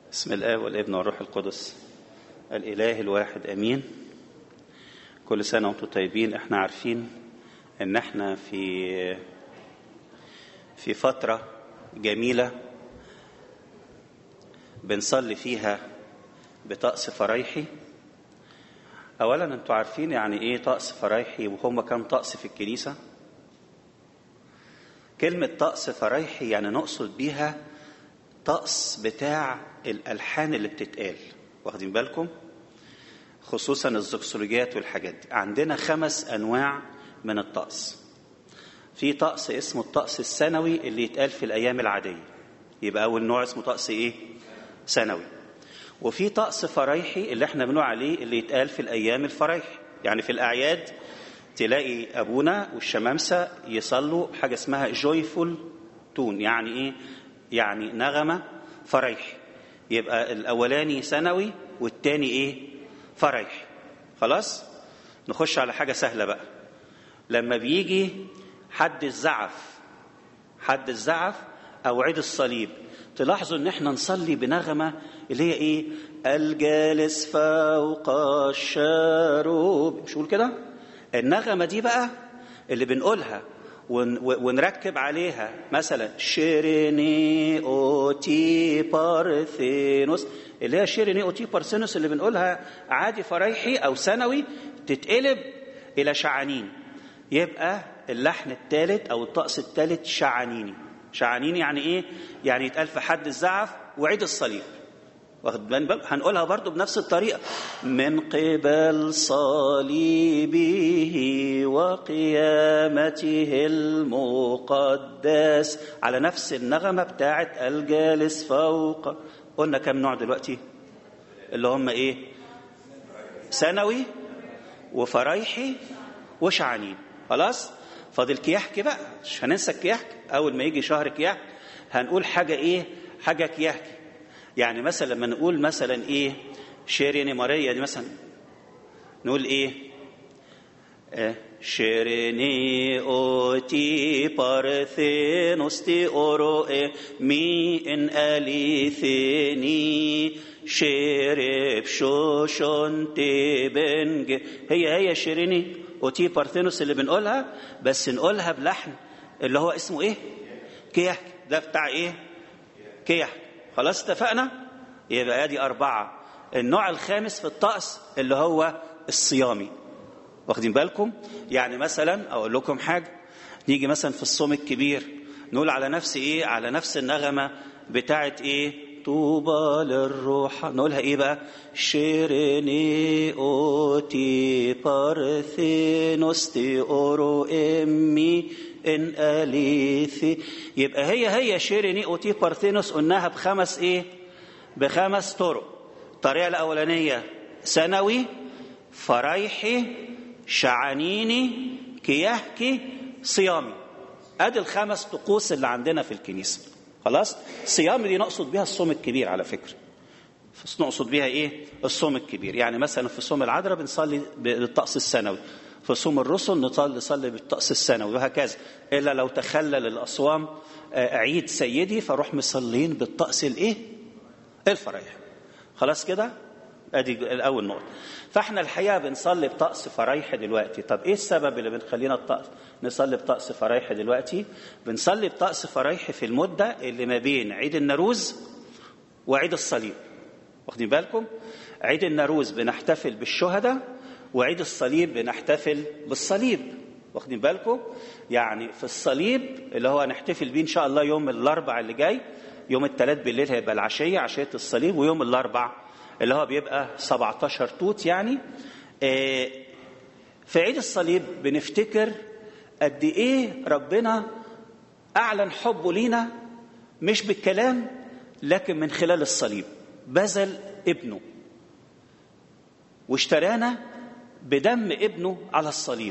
بسم الآب والابن والروح القدس الإله الواحد أمين كل سنة وانتم طيبين احنا عارفين ان احنا في في فترة جميلة بنصلي فيها بطقس فرايحي أولا انتوا عارفين يعني ايه طقس فرايحي وهم كام طقس في الكنيسة كلمة طقس فرايحي يعني نقصد بيها طقس بتاع الألحان اللي بتتقال واخدين بالكم خصوصا الزكسولوجيات والحاجات دي عندنا خمس أنواع من الطقس في طقس اسمه الطقس السنوي اللي يتقال في الأيام العادية يبقى أول نوع اسمه طقس إيه سنوي وفي طقس فرايحي اللي احنا بنقول عليه اللي يتقال في الأيام الفرايحي يعني في الأعياد تلاقي أبونا والشمامسة يصلوا حاجة اسمها جويفول تون يعني إيه يعني نغمة فرايحي يبقى الأولاني سنوي والتاني إيه فرايحي خلاص نخش على حاجة سهلة بقى لما بيجي حد الزعف حد الزعف أو عيد الصليب تلاحظوا ان احنا نصلي بنغمه اللي هي ايه الجالس فوق الشاروب مش نقول كده النغمه دي بقى اللي بنقولها ون ونركب عليها مثلا شيريني اوتي بارثينوس اللي هي شيريني اوتي بارثينوس اللي بنقولها عادي فرايحي او سنوي تتقلب الى شعانين يبقى اللحن الثالث او الطقس الثالث شعانيني شعانيني يعني ايه يعني يتقال في حد الزعف وعيد الصليب واخد بالك هنقولها برضو بنفس الطريقة من قبل صليبه وقيامته المقدس على نفس النغمة بتاعت الجالس فوق قلنا كم نوع دلوقتي اللي هم ايه سنوي وفرايحي وشعانين خلاص فاضل كيحكي بقى مش هننسى الكيحكي اول ما يجي شهر كيحكي هنقول حاجه ايه حاجه كيحكي يعني مثلا لما نقول مثلا ايه شيريني ماريا دي مثلا نقول ايه آه شيريني اوتي بارثينوس تي اورو إيه مي ان اليثيني شيرب شوشون تي بنج هي هي شيريني اوتي بارثينوس اللي بنقولها بس نقولها بلحن اللي هو اسمه ايه كيحك ده بتاع ايه كيحك خلاص اتفقنا يبقى ادي اربعه النوع الخامس في الطقس اللي هو الصيامي واخدين بالكم يعني مثلا اقول لكم حاجه نيجي مثلا في الصوم الكبير نقول على نفس ايه على نفس النغمه بتاعه ايه طوبى للروح نقولها ايه بقى شيريني اوتي بارثينوس تي اورو امي ان اليثي يبقى هي هي شيريني اوتي بارثينوس قلناها بخمس ايه بخمس طرق الطريقه الاولانيه سنوي فرايحي شعانيني كيهكي صيامي ادي الخمس طقوس اللي عندنا في الكنيسه خلاص صيام دي نقصد بها الصوم الكبير على فكره نقصد بها ايه الصوم الكبير يعني مثلا في صوم العذراء بنصلي بالطقس السنوي في صوم الرسل نصلي بالطقس السنوي وهكذا الا لو تخلل الاصوام عيد سيدي فروح مصلين بالطقس الايه الفرايح خلاص كده ادي الاول نقطه فاحنا الحقيقه بنصلي بطقس فرايح دلوقتي طب ايه السبب اللي بنخلينا الطقس نصلي بطقس فرايح دلوقتي بنصلي بطقس فرايح في المده اللي ما بين عيد النوروز وعيد الصليب واخدين بالكم عيد النوروز بنحتفل بالشهداء وعيد الصليب بنحتفل بالصليب واخدين بالكم يعني في الصليب اللي هو هنحتفل بيه ان شاء الله يوم الاربع اللي جاي يوم الثلاث بالليل هيبقى العشيه عشيه الصليب ويوم الاربع اللي هو بيبقى 17 توت يعني في عيد الصليب بنفتكر قد ايه ربنا اعلن حبه لينا مش بالكلام لكن من خلال الصليب بذل ابنه واشترانا بدم ابنه على الصليب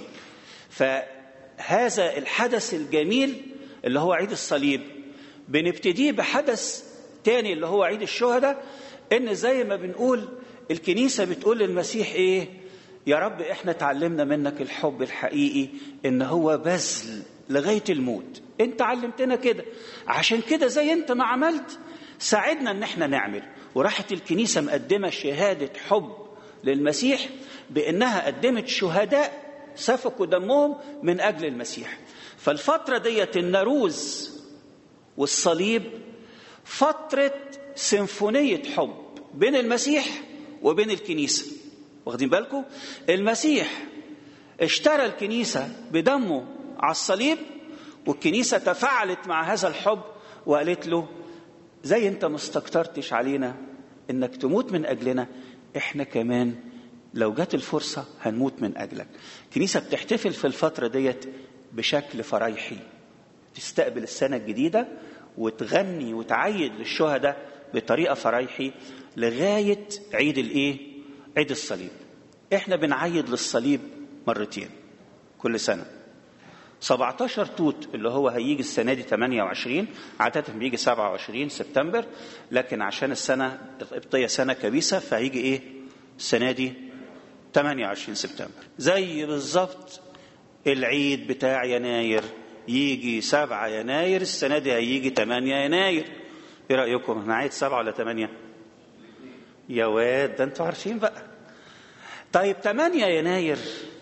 فهذا الحدث الجميل اللي هو عيد الصليب بنبتديه بحدث تاني اللي هو عيد الشهداء ان زي ما بنقول الكنيسه بتقول للمسيح ايه يا رب احنا اتعلمنا منك الحب الحقيقي ان هو بذل لغايه الموت انت علمتنا كده عشان كده زي انت ما عملت ساعدنا ان احنا نعمل وراحت الكنيسة مقدمة شهادة حب للمسيح بانها قدمت شهداء سفكوا دمهم من اجل المسيح فالفترة ديت النروز والصليب فترة سيمفونية حب بين المسيح وبين الكنيسة واخدين بالكم المسيح اشترى الكنيسة بدمه على الصليب والكنيسة تفاعلت مع هذا الحب وقالت له زي انت ما استكترتش علينا انك تموت من اجلنا احنا كمان لو جت الفرصة هنموت من اجلك الكنيسة بتحتفل في الفترة ديت بشكل فريحي تستقبل السنة الجديدة وتغني وتعيد للشهداء بطريقة فريحي لغاية عيد الايه عيد الصليب احنا بنعيد للصليب مرتين كل سنة 17 توت اللي هو هيجي السنة دي 28 عادة بيجي 27 سبتمبر لكن عشان السنة القبطية سنة كبيسة فهيجي ايه السنة دي 28 سبتمبر زي بالظبط العيد بتاع يناير يجي 7 يناير السنة دي هيجي 8 يناير ايه رأيكم انا عيد 7 ولا 8 يا واد ده انتوا عارفين بقى طيب 8 يناير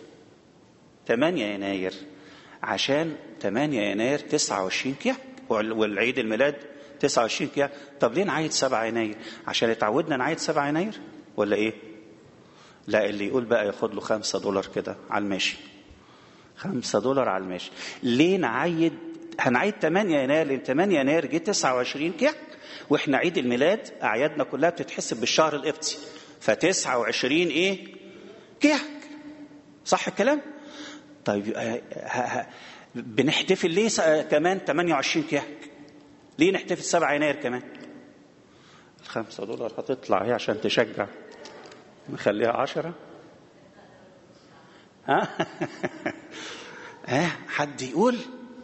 8 يناير عشان 8 يناير 29 كياك والعيد الميلاد 29 كياك طب ليه نعيد 7 يناير عشان اتعودنا نعيد 7 يناير ولا ايه لا اللي يقول بقى ياخد له 5 دولار كده على الماشي 5 دولار على الماشي ليه نعيد هنعيد 8 يناير لان 8 يناير جه 29 كياك واحنا عيد الميلاد اعيادنا كلها بتتحسب بالشهر القبطي ف 29 ايه كياك صح الكلام طيب ها ها بنحتفل ليه كمان 28 كياك ليه نحتفل 7 يناير كمان الخمسة دولار هتطلع هي عشان تشجع نخليها عشرة ها ها حد يقول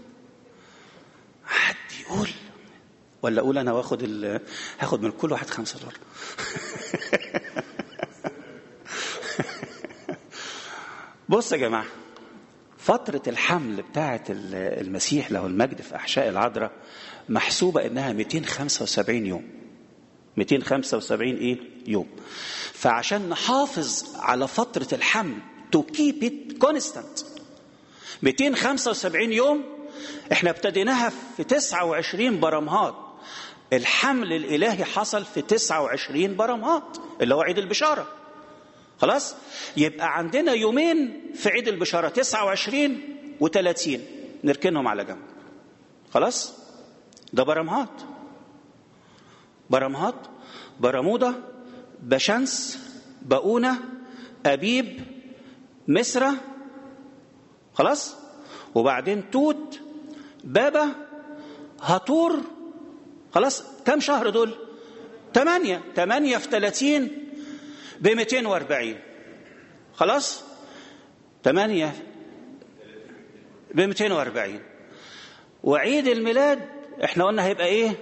حد يقول ولا اقول انا واخد ال... هاخد من كل واحد خمسة دولار بص يا جماعه فترة الحمل بتاعة المسيح له المجد في أحشاء العذراء محسوبة إنها 275 يوم 275 إيه يوم فعشان نحافظ على فترة الحمل to keep it constant 275 يوم احنا ابتديناها في 29 برمهات الحمل الإلهي حصل في 29 برمهات اللي هو عيد البشارة خلاص يبقى عندنا يومين في عيد البشارة 29 و30 نركنهم على جنب خلاص ده برمهات برمهات برموده بشمس بقونة أبيب مصرة خلاص وبعدين توت بابا هطور خلاص كم شهر دول تمانية تمانية في تلاتين بميتين واربعين خلاص تمانية بميتين واربعين وعيد الميلاد احنا قلنا هيبقى ايه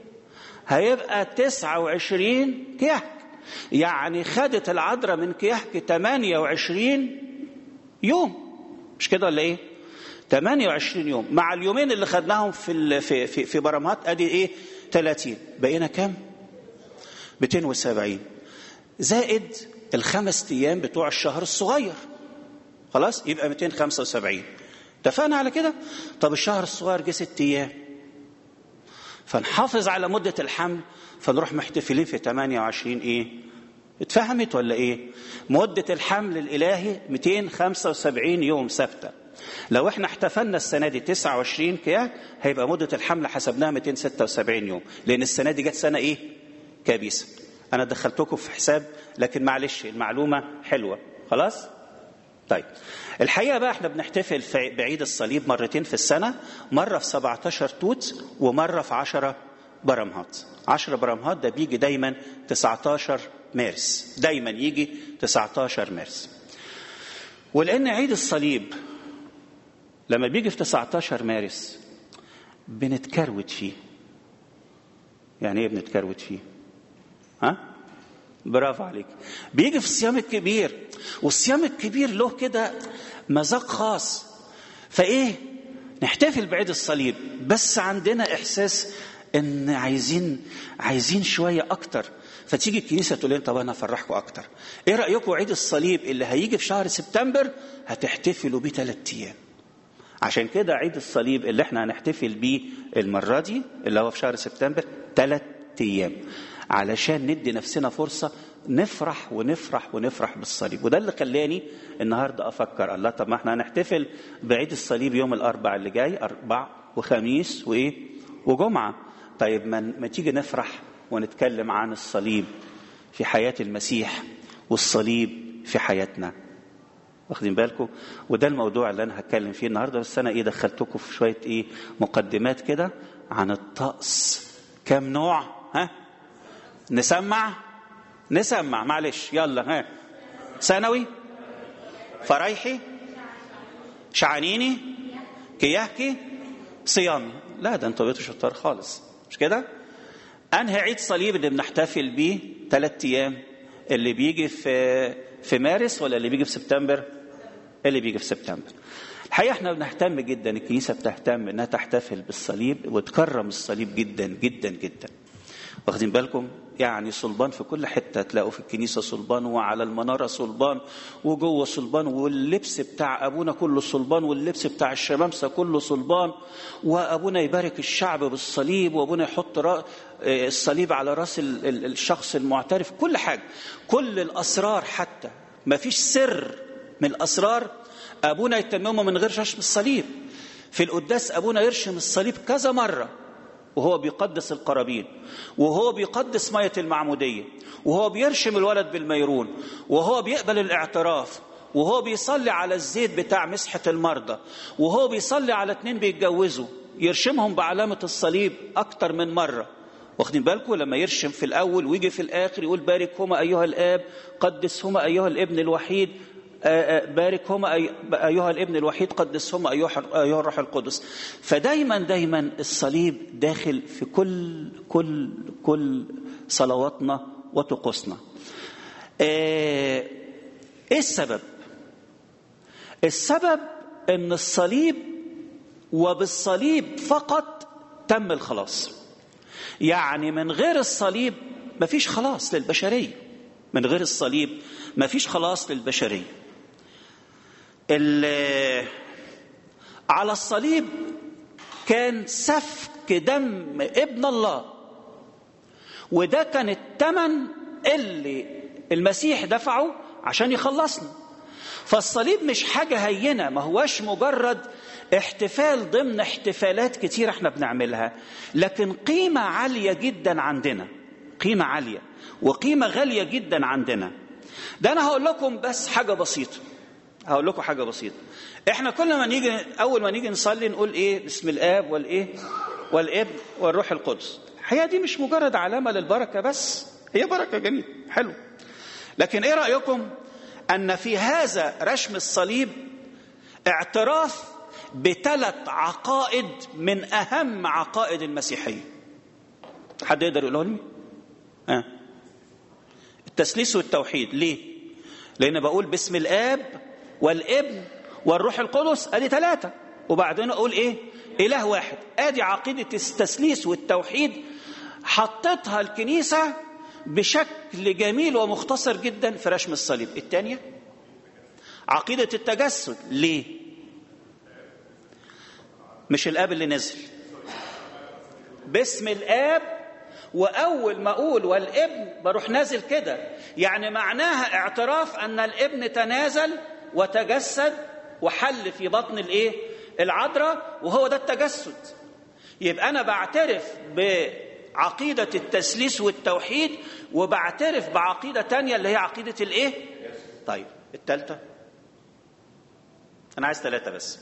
هيبقى تسعة وعشرين كيحك يعني خدت العذراء من كيحك تمانية وعشرين يوم مش كده ولا ايه 28 يوم مع اليومين اللي خدناهم في في في, في برمهات ادي ايه 30 بقينا كام 270 زائد الخمس ايام بتوع الشهر الصغير خلاص يبقى 275 اتفقنا على كده طب الشهر الصغير جه ست ايام فنحافظ على مدة الحمل فنروح محتفلين في 28 ايه اتفهمت ولا ايه مدة الحمل الالهي 275 يوم ثابته لو احنا احتفلنا السنه دي 29 كياك هيبقى مده الحمل حسبناها 276 يوم لان السنه دي جت سنه ايه كابيسه انا دخلتكم في حساب لكن معلش المعلومه حلوه خلاص طيب الحقيقه بقى احنا بنحتفل في بعيد الصليب مرتين في السنه مره في 17 توت ومره في 10 برمهات 10 برمهات ده بيجي دايما 19 مارس دايما يجي 19 مارس ولان عيد الصليب لما بيجي في 19 مارس بنتكروت فيه يعني ايه بنتكروت فيه ها برافو عليك بيجي في الصيام الكبير والصيام الكبير له كده مذاق خاص فايه نحتفل بعيد الصليب بس عندنا احساس ان عايزين عايزين شويه اكتر فتيجي الكنيسه تقول لنا طب انا افرحكم اكتر ايه رايكم عيد الصليب اللي هيجي في شهر سبتمبر هتحتفلوا بيه ثلاث ايام عشان كده عيد الصليب اللي احنا هنحتفل بيه المره دي اللي هو في شهر سبتمبر ثلاث ايام علشان ندي نفسنا فرصه نفرح ونفرح ونفرح بالصليب وده اللي خلاني النهارده افكر الله طب ما احنا هنحتفل بعيد الصليب يوم الاربع اللي جاي اربع وخميس وايه وجمعه طيب ما, ما تيجي نفرح ونتكلم عن الصليب في حياه المسيح والصليب في حياتنا واخدين بالكم وده الموضوع اللي انا هتكلم فيه النهارده بس انا ايه دخلتكم في شويه ايه مقدمات كده عن الطقس كم نوع ها نسمع نسمع معلش يلا ها ثانوي فرايحي شعانيني كياكي صيامي لا ده انتوا بقيتوا شطار خالص مش كده انهي عيد صليب اللي بنحتفل بيه ثلاث ايام اللي بيجي في في مارس ولا اللي بيجي في سبتمبر اللي بيجي في سبتمبر الحقيقه احنا بنهتم جدا الكنيسه بتهتم انها تحتفل بالصليب وتكرم الصليب جدا جدا جدا واخدين بالكم يعني صلبان في كل حته تلاقوا في الكنيسه صلبان وعلى المناره صلبان وجوه صلبان واللبس بتاع ابونا كله صلبان واللبس بتاع الشمامسه كله صلبان وابونا يبارك الشعب بالصليب وابونا يحط الصليب على راس الشخص المعترف كل حاجه كل الاسرار حتى ما فيش سر من الاسرار ابونا يتممه من غير رشم الصليب في القداس ابونا يرشم الصليب كذا مره وهو بيقدس القرابين وهو بيقدس مية المعمودية وهو بيرشم الولد بالميرون وهو بيقبل الاعتراف وهو بيصلي على الزيت بتاع مسحة المرضى وهو بيصلي على اتنين بيتجوزوا يرشمهم بعلامة الصليب أكتر من مرة واخدين بالكم لما يرشم في الأول ويجي في الآخر يقول باركهما أيها الآب قدسهما أيها الابن الوحيد باركهما أيها الابن الوحيد قدسهما أيها, أيها الروح القدس فدايما دايما الصليب داخل في كل كل كل صلواتنا وطقوسنا ايه السبب السبب ان الصليب وبالصليب فقط تم الخلاص يعني من غير الصليب مفيش خلاص للبشريه من غير الصليب مفيش خلاص للبشريه على الصليب كان سفك دم ابن الله وده كان الثمن اللي المسيح دفعه عشان يخلصنا فالصليب مش حاجة هينة ما هوش مجرد احتفال ضمن احتفالات كتير احنا بنعملها لكن قيمة عالية جدا عندنا قيمة عالية وقيمة غالية جدا عندنا ده أنا هقول لكم بس حاجة بسيطة هقول لكم حاجة بسيطة احنا كل ما نيجي أول ما نيجي نصلي نقول إيه بسم الآب والإيه والابن والروح القدس الحقيقة دي مش مجرد علامة للبركة بس هي بركة جميلة حلو لكن إيه رأيكم أن في هذا رشم الصليب اعتراف بثلاث عقائد من أهم عقائد المسيحية حد يقدر يقوله لي؟ آه. التثليث والتوحيد ليه؟ لأن بقول باسم الآب والابن والروح القدس ادي ثلاثة وبعدين اقول ايه؟ اله واحد ادي عقيدة التثليث والتوحيد حطتها الكنيسة بشكل جميل ومختصر جدا في رشم الصليب الثانية عقيدة التجسد ليه؟ مش الاب اللي نزل باسم الاب واول ما اقول والابن بروح نازل كده يعني معناها اعتراف ان الابن تنازل وتجسد وحل في بطن الايه العذراء وهو ده التجسد يبقى انا بعترف بعقيده التثليث والتوحيد وبعترف بعقيده تانية اللي هي عقيده الايه طيب الثالثه انا عايز ثلاثه بس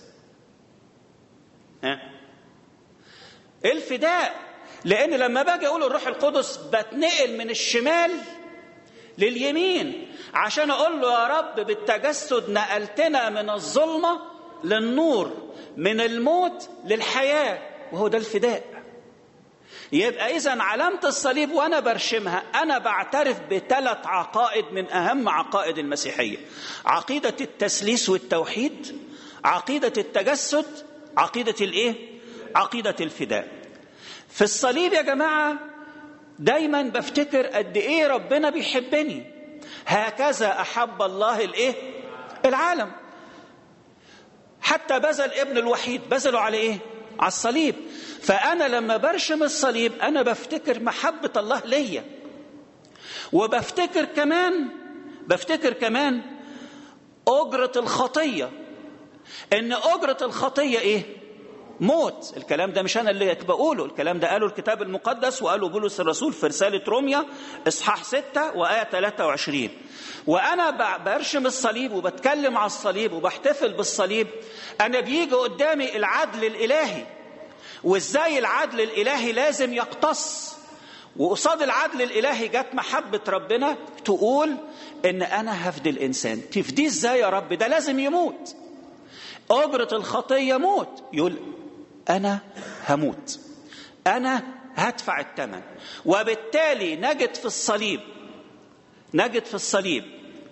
ها الفداء لان لما باجي اقول الروح القدس بتنقل من الشمال لليمين عشان اقول له يا رب بالتجسد نقلتنا من الظلمه للنور من الموت للحياه وهو ده الفداء يبقى اذا علامه الصليب وانا برشمها انا بعترف بثلاث عقائد من اهم عقائد المسيحيه عقيده التثليث والتوحيد عقيده التجسد عقيده الايه عقيده الفداء في الصليب يا جماعة دايما بفتكر قد ايه ربنا بيحبني هكذا احب الله الايه العالم حتى بذل ابن الوحيد بذله على ايه على الصليب فانا لما برشم الصليب انا بفتكر محبه الله ليا وبفتكر كمان بفتكر كمان اجره الخطيه ان اجره الخطيه ايه موت الكلام ده مش انا اللي بقوله الكلام ده قاله الكتاب المقدس وقاله بولس الرسول في رساله روميا اصحاح 6 وايه 23 وانا برشم الصليب وبتكلم على الصليب وبحتفل بالصليب انا بيجي قدامي العدل الالهي وازاي العدل الالهي لازم يقتص وقصاد العدل الالهي جت محبه ربنا تقول ان انا هفدي الانسان تفديه ازاي يا رب ده لازم يموت اجره الخطيه موت يقول انا هموت انا هدفع الثمن وبالتالي نجد في الصليب نجد في الصليب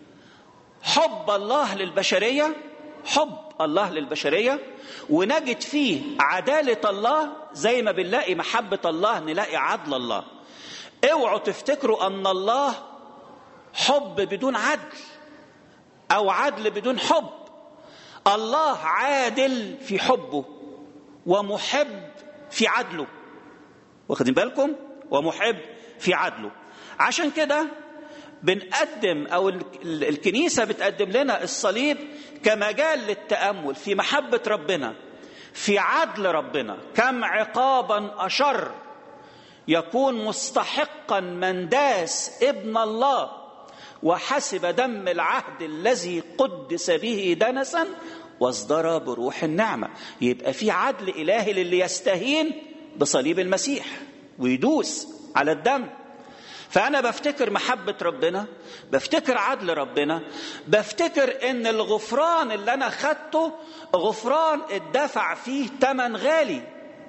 حب الله للبشريه حب الله للبشريه ونجد فيه عداله الله زي ما بنلاقي محبه الله نلاقي عدل الله اوعوا تفتكروا ان الله حب بدون عدل او عدل بدون حب الله عادل في حبه ومحب في عدله واخدين بالكم ومحب في عدله عشان كده بنقدم او الكنيسه بتقدم لنا الصليب كمجال للتامل في محبه ربنا في عدل ربنا كم عقابا اشر يكون مستحقا من داس ابن الله وحسب دم العهد الذي قدس به دنسا واصدر بروح النعمة يبقى في عدل إلهي للي يستهين بصليب المسيح ويدوس على الدم فأنا بفتكر محبة ربنا بفتكر عدل ربنا بفتكر إن الغفران اللي أنا خدته غفران اتدفع فيه تمن غالي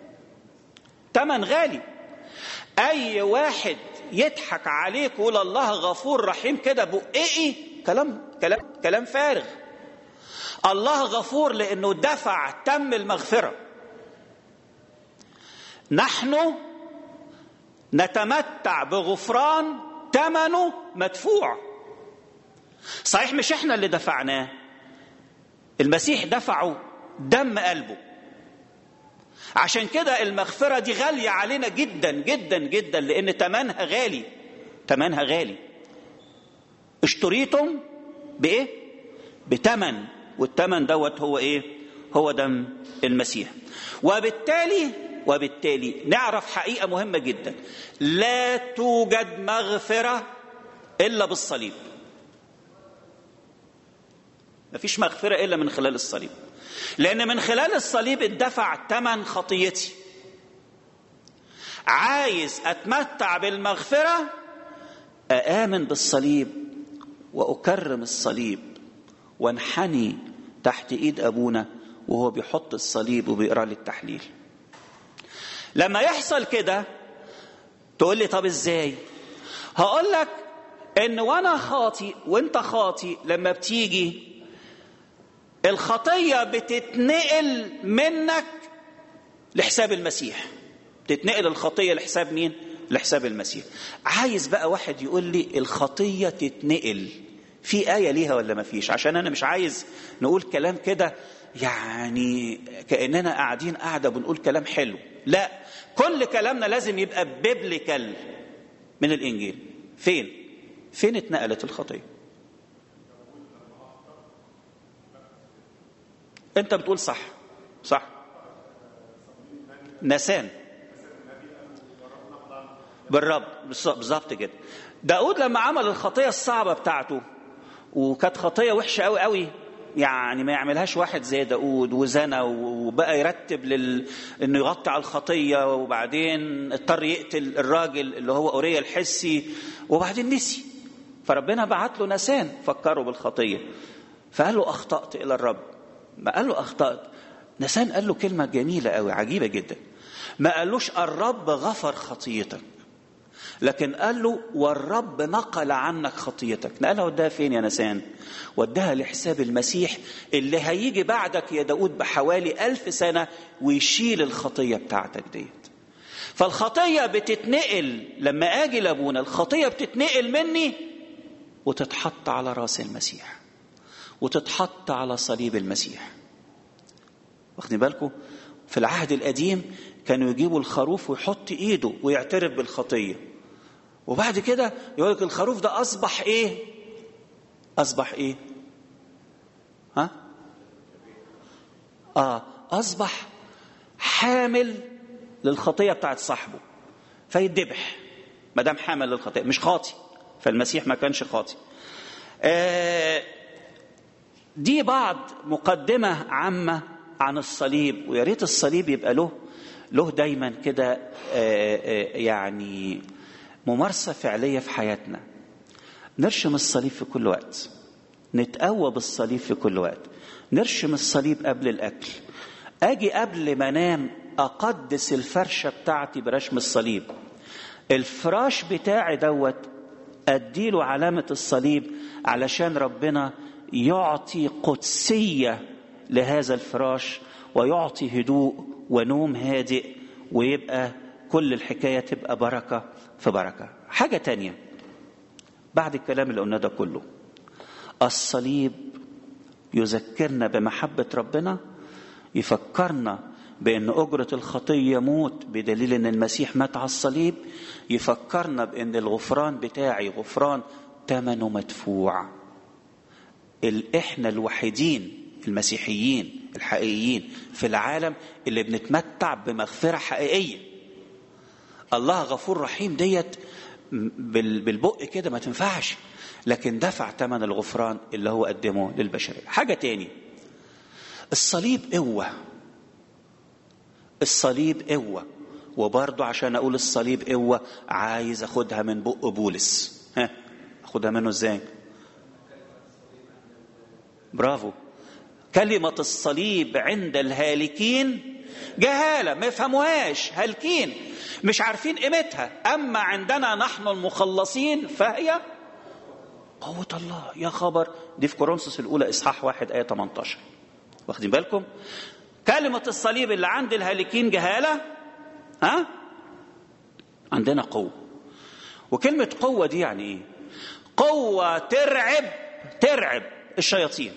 تمن غالي أي واحد يضحك عليك ويقول الله غفور رحيم كده بقئي كلام كلام كلام فارغ الله غفور لانه دفع تم المغفره نحن نتمتع بغفران ثمنه مدفوع صحيح مش احنا اللي دفعناه المسيح دفعه دم قلبه عشان كده المغفرة دي غالية علينا جدا جدا جدا لأن تمنها غالي تمنها غالي اشتريتم بإيه؟ بتمن والثمن دوت هو ايه هو دم المسيح وبالتالي وبالتالي نعرف حقيقه مهمه جدا لا توجد مغفره الا بالصليب مفيش مغفره الا من خلال الصليب لان من خلال الصليب اتدفع ثمن خطيتي عايز اتمتع بالمغفره اامن بالصليب واكرم الصليب وانحني تحت ايد ابونا وهو بيحط الصليب وبيقرا لي التحليل لما يحصل كده تقول لي طب ازاي هقول لك ان وانا خاطي وانت خاطي لما بتيجي الخطيه بتتنقل منك لحساب المسيح تتنقل الخطيه لحساب مين لحساب المسيح عايز بقى واحد يقول لي الخطيه تتنقل في آية ليها ولا ما فيش عشان أنا مش عايز نقول كلام كده يعني كأننا قاعدين قاعدة بنقول كلام حلو لا كل كلامنا لازم يبقى بيبليكال من الإنجيل فين فين اتنقلت الخطية انت بتقول صح صح نسان بالرب بالظبط كده داود لما عمل الخطية الصعبة بتاعته وكانت خطيه وحشه قوي قوي يعني ما يعملهاش واحد زي داود وزنى وبقى يرتب لل... انه يغطي على الخطيه وبعدين اضطر يقتل الراجل اللي هو اوريا الحسي وبعدين نسي فربنا بعت له نسان فكره بالخطيه فقال له اخطات الى الرب ما قال له اخطات نسان قال له كلمه جميله قوي عجيبه جدا ما قالوش الرب غفر خطيتك لكن قال له والرب نقل عنك خطيتك نقلها وداها فين يا نسان وداها لحساب المسيح اللي هيجي بعدك يا داود بحوالي ألف سنة ويشيل الخطية بتاعتك ديت فالخطية بتتنقل لما أجي لأبونا الخطية بتتنقل مني وتتحط على راس المسيح وتتحط على صليب المسيح واخدين بالكم في العهد القديم كانوا يجيبوا الخروف ويحط ايده ويعترف بالخطيه وبعد كده يقول لك الخروف ده اصبح ايه اصبح ايه ها اه اصبح حامل للخطيه بتاعت صاحبه فيدبح ما دام حامل للخطيه مش خاطي فالمسيح ما كانش خاطي آه دي بعض مقدمه عامه عن الصليب ويا ريت الصليب يبقى له له دايما كده يعني ممارسه فعليه في حياتنا نرشم الصليب في كل وقت نتقوى بالصليب في كل وقت نرشم الصليب قبل الاكل اجي قبل ما انام اقدس الفرشه بتاعتي برشم الصليب الفراش بتاعي دوت اديله علامه الصليب علشان ربنا يعطي قدسيه لهذا الفراش ويعطي هدوء ونوم هادئ ويبقى كل الحكايه تبقى بركه في بركه حاجه تانية بعد الكلام اللي قلناه ده كله الصليب يذكرنا بمحبه ربنا يفكرنا بأن أجرة الخطية موت بدليل أن المسيح مات على الصليب يفكرنا بأن الغفران بتاعي غفران ثمنه مدفوع إحنا الوحيدين المسيحيين الحقيقيين في العالم اللي بنتمتع بمغفرة حقيقية الله غفور رحيم ديت بالبق كده ما تنفعش لكن دفع ثمن الغفران اللي هو قدمه للبشرية حاجة تاني الصليب قوة الصليب قوة وبرضه عشان أقول الصليب قوة عايز أخدها من بق بولس ها أخدها منه إزاي برافو كلمة الصليب عند الهالكين جهالة ما يفهموهاش هالكين مش عارفين قيمتها أما عندنا نحن المخلصين فهي قوة الله يا خبر دي في كورنثوس الأولى إصحاح واحد آية 18 واخدين بالكم كلمة الصليب اللي عند الهالكين جهالة ها عندنا قوة وكلمة قوة دي يعني إيه قوة ترعب ترعب الشياطين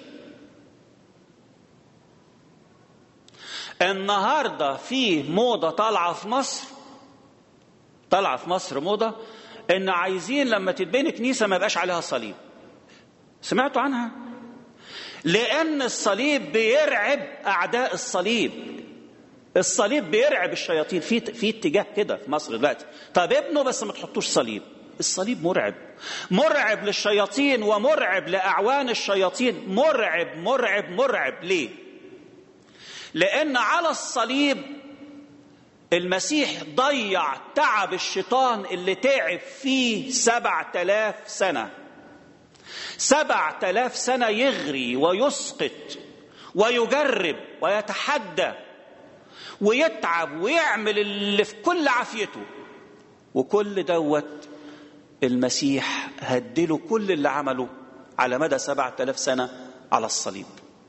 النهارده في موضه طالعه في مصر طالعه في مصر موضه ان عايزين لما تتبني كنيسه ما يبقاش عليها صليب سمعتوا عنها لان الصليب بيرعب اعداء الصليب الصليب بيرعب الشياطين في في اتجاه كده في مصر دلوقتي طب ابنه بس ما تحطوش صليب الصليب مرعب مرعب للشياطين ومرعب لاعوان الشياطين مرعب مرعب مرعب ليه لأن على الصليب المسيح ضيع تعب الشيطان اللي تعب فيه سبع تلاف سنة سبع تلاف سنة يغري ويسقط ويجرب ويتحدى ويتعب ويعمل اللي في كل عافيته وكل دوت المسيح هدله كل اللي عمله على مدى سبعة آلاف سنة على الصليب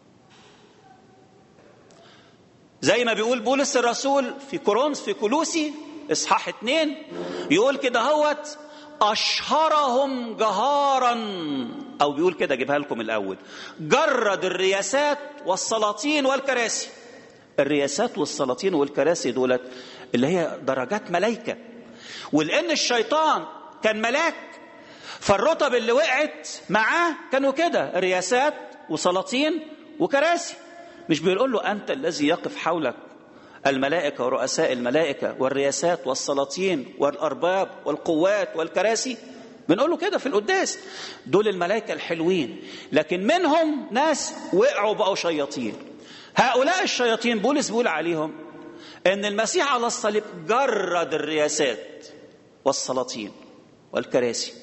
زي ما بيقول بولس الرسول في كورنث في كولوسي اصحاح اتنين يقول كده هوت اشهرهم جهارا او بيقول كده اجيبها لكم الاول جرد الرياسات والسلاطين والكراسي الرياسات والسلاطين والكراسي دولت اللي هي درجات ملائكه ولان الشيطان كان ملاك فالرتب اللي وقعت معاه كانوا كده رياسات وسلاطين وكراسي مش بيقول له أنت الذي يقف حولك الملائكة ورؤساء الملائكة والرياسات والسلاطين والأرباب والقوات والكراسي بنقول له كده في القداس دول الملائكة الحلوين لكن منهم ناس وقعوا بقوا شياطين هؤلاء الشياطين بولس بيقول عليهم ان المسيح على الصليب جرد الرياسات والسلاطين والكراسي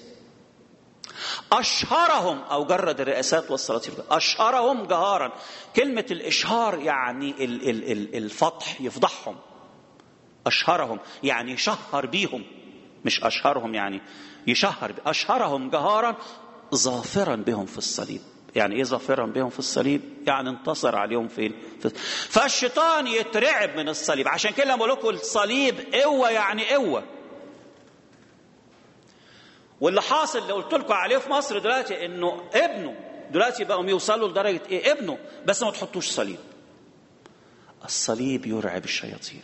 أشهرهم أو جرد الرئاسات والسلاطين أشهرهم جهارا كلمة الإشهار يعني ال ال ال الفضح يفضحهم أشهرهم يعني يشهر بيهم مش أشهرهم يعني يشهر بي. أشهرهم جهارا ظافرا بهم في الصليب يعني ايه ظافرا بهم في الصليب يعني انتصر عليهم فين في فالشيطان يترعب من الصليب عشان كده بقول لكم الصليب قوه يعني قوه واللي حاصل اللي قلت لكم عليه في مصر دلوقتي انه ابنه دلوقتي بقوا يوصلوا لدرجه ايه ابنه بس ما تحطوش صليب الصليب يرعب الشياطين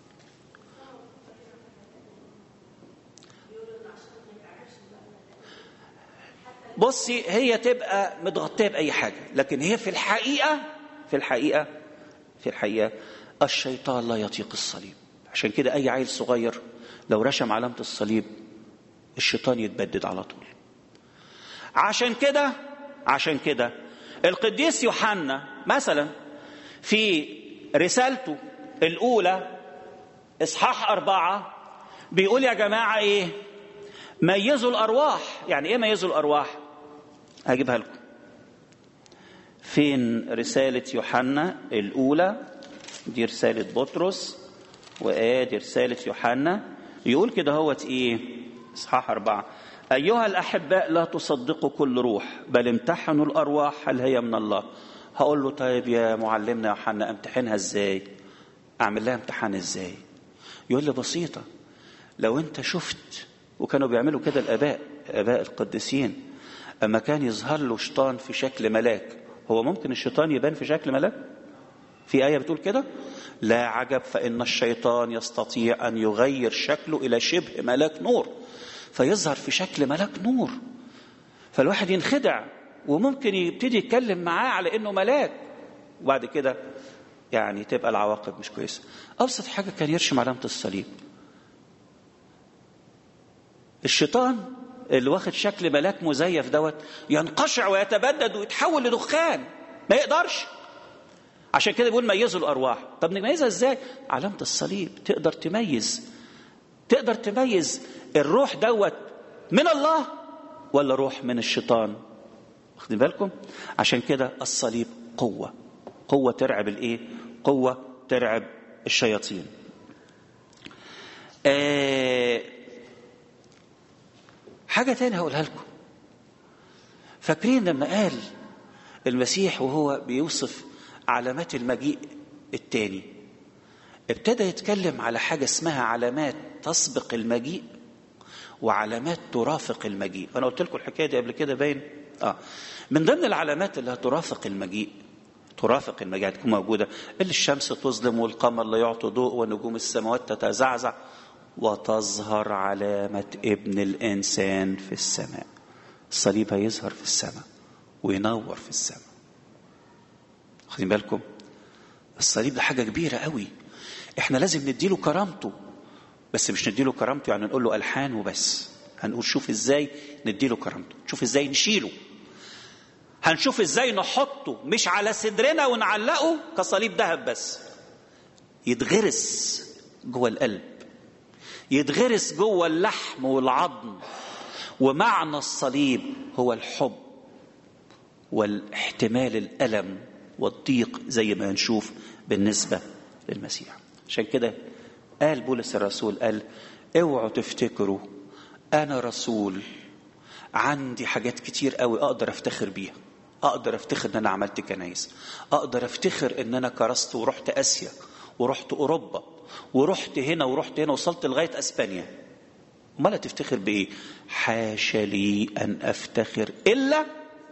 بصي هي تبقى متغطيه باي حاجه لكن هي في الحقيقه في الحقيقه في الحقيقه الشيطان لا يطيق الصليب عشان كده اي عيل صغير لو رشم علامه الصليب الشيطان يتبدد على طول عشان كده عشان كده القديس يوحنا مثلا في رسالته الاولى اصحاح اربعه بيقول يا جماعه ايه ميزوا الارواح يعني ايه ميزوا الارواح هجيبها لكم فين رسالة يوحنا الأولى دي رسالة بطرس وآدي رسالة يوحنا يقول كده هوت إيه إصحاح أربعة أيها الأحباء لا تصدقوا كل روح بل امتحنوا الأرواح هل هي من الله هقول له طيب يا معلمنا يوحنا امتحنها إزاي أعمل لها امتحان إزاي يقول لي بسيطة لو أنت شفت وكانوا بيعملوا كده الآباء آباء القديسين أما كان يظهر له شيطان في شكل ملاك هو ممكن الشيطان يبان في شكل ملاك في آية بتقول كده لا عجب فإن الشيطان يستطيع أن يغير شكله إلى شبه ملاك نور فيظهر في شكل ملاك نور فالواحد ينخدع وممكن يبتدي يتكلم معاه على إنه ملاك وبعد كده يعني تبقى العواقب مش كويسة أبسط حاجة كان يرشم علامة الصليب الشيطان اللي واخد شكل ملاك مزيف دوت ينقشع ويتبدد ويتحول لدخان ما يقدرش عشان كده بيقول ميزوا الارواح طب نميزها ازاي علامه الصليب تقدر تميز تقدر تميز الروح دوت من الله ولا روح من الشيطان واخدين بالكم عشان كده الصليب قوه قوه ترعب الايه قوه ترعب الشياطين آه حاجة تانية هقولها لكم فاكرين لما قال المسيح وهو بيوصف علامات المجيء التاني ابتدى يتكلم على حاجة اسمها علامات تسبق المجيء وعلامات ترافق المجيء أنا قلت لكم الحكاية دي قبل كده باين آه من ضمن العلامات اللي هترافق المجيء ترافق المجيء هتكون موجودة اللي الشمس تظلم والقمر لا يعطي ضوء ونجوم السماوات تتزعزع وتظهر علامة ابن الإنسان في السماء الصليب هيظهر في السماء وينور في السماء واخدين بالكم الصليب ده حاجة كبيرة قوي احنا لازم نديله كرامته بس مش نديله كرامته يعني نقول له ألحان وبس هنقول شوف ازاي نديله كرامته شوف ازاي نشيله هنشوف ازاي نحطه مش على صدرنا ونعلقه كصليب ذهب بس يتغرس جوه القلب يتغرس جوه اللحم والعظم ومعنى الصليب هو الحب والاحتمال الألم والضيق زي ما هنشوف بالنسبة للمسيح عشان كده قال بولس الرسول قال اوعوا تفتكروا أنا رسول عندي حاجات كتير قوي أقدر أفتخر بيها أقدر أفتخر إن أنا عملت كنايس أقدر أفتخر إن أنا كرست ورحت آسيا ورحت أوروبا ورحت هنا ورحت هنا وصلت لغايه اسبانيا امال تفتخر بايه حاشا لي ان افتخر الا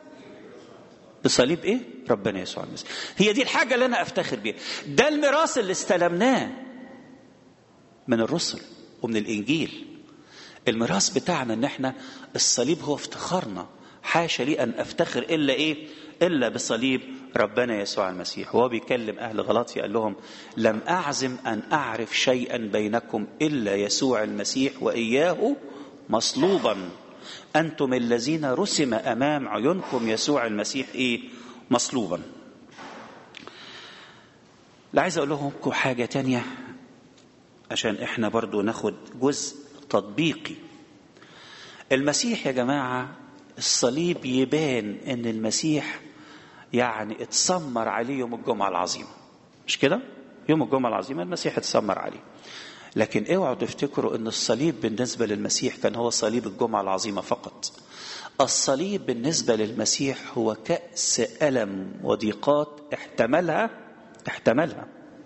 بصليب ايه ربنا يسوع المسيح هي دي الحاجه اللي انا افتخر بيها ده الميراث اللي استلمناه من الرسل ومن الانجيل الميراث بتاعنا ان احنا الصليب هو افتخارنا حاشا لي ان افتخر الا ايه الا بصليب ربنا يسوع المسيح وهو بيكلم اهل غلاطيا قال لهم لم اعزم ان اعرف شيئا بينكم الا يسوع المسيح واياه مصلوبا انتم الذين رسم امام عيونكم يسوع المسيح ايه مصلوبا لا عايز اقول لكم حاجه تانية عشان احنا برضو ناخد جزء تطبيقي المسيح يا جماعه الصليب يبان ان المسيح يعني اتسمر عليه يوم الجمعة العظيمة مش كده؟ يوم الجمعة العظيمة المسيح اتسمر عليه لكن اوعوا تفتكروا ان الصليب بالنسبه للمسيح كان هو صليب الجمعه العظيمه فقط الصليب بالنسبه للمسيح هو كاس الم وضيقات احتملها احتملها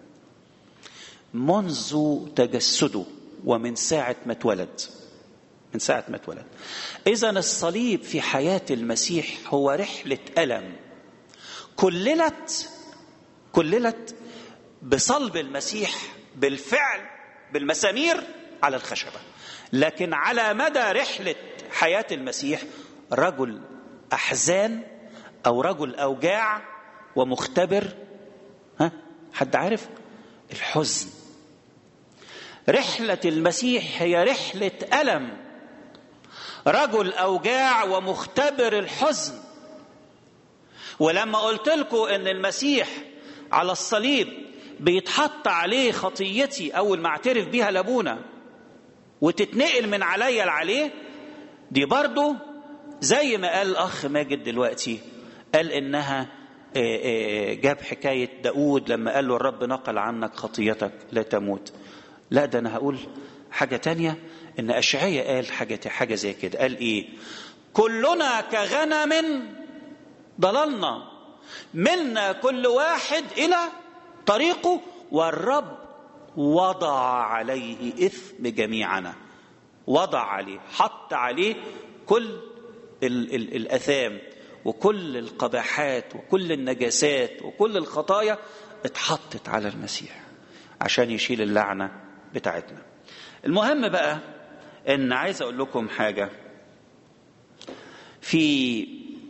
منذ تجسده ومن ساعه ما اتولد من ساعه ما اتولد اذا الصليب في حياه المسيح هو رحله الم كللت كللت بصلب المسيح بالفعل بالمسامير على الخشبه لكن على مدى رحله حياه المسيح رجل احزان او رجل اوجاع ومختبر ها حد عارف الحزن رحله المسيح هي رحله الم رجل اوجاع ومختبر الحزن ولما قلت لكم ان المسيح على الصليب بيتحط عليه خطيتي اول ما اعترف بيها لابونا وتتنقل من عليا لعليه دي برضو زي ما قال الاخ ماجد دلوقتي قال انها جاب حكايه داود لما قال له الرب نقل عنك خطيتك لا تموت لا ده انا هقول حاجه تانية ان اشعياء قال حاجه حاجه زي كده قال ايه كلنا كغنم ضللنا منا كل واحد الى طريقه والرب وضع عليه اثم جميعنا وضع عليه حط عليه كل ال ال الاثام وكل القباحات وكل النجاسات وكل الخطايا اتحطت على المسيح عشان يشيل اللعنه بتاعتنا المهم بقى ان عايز اقول لكم حاجه في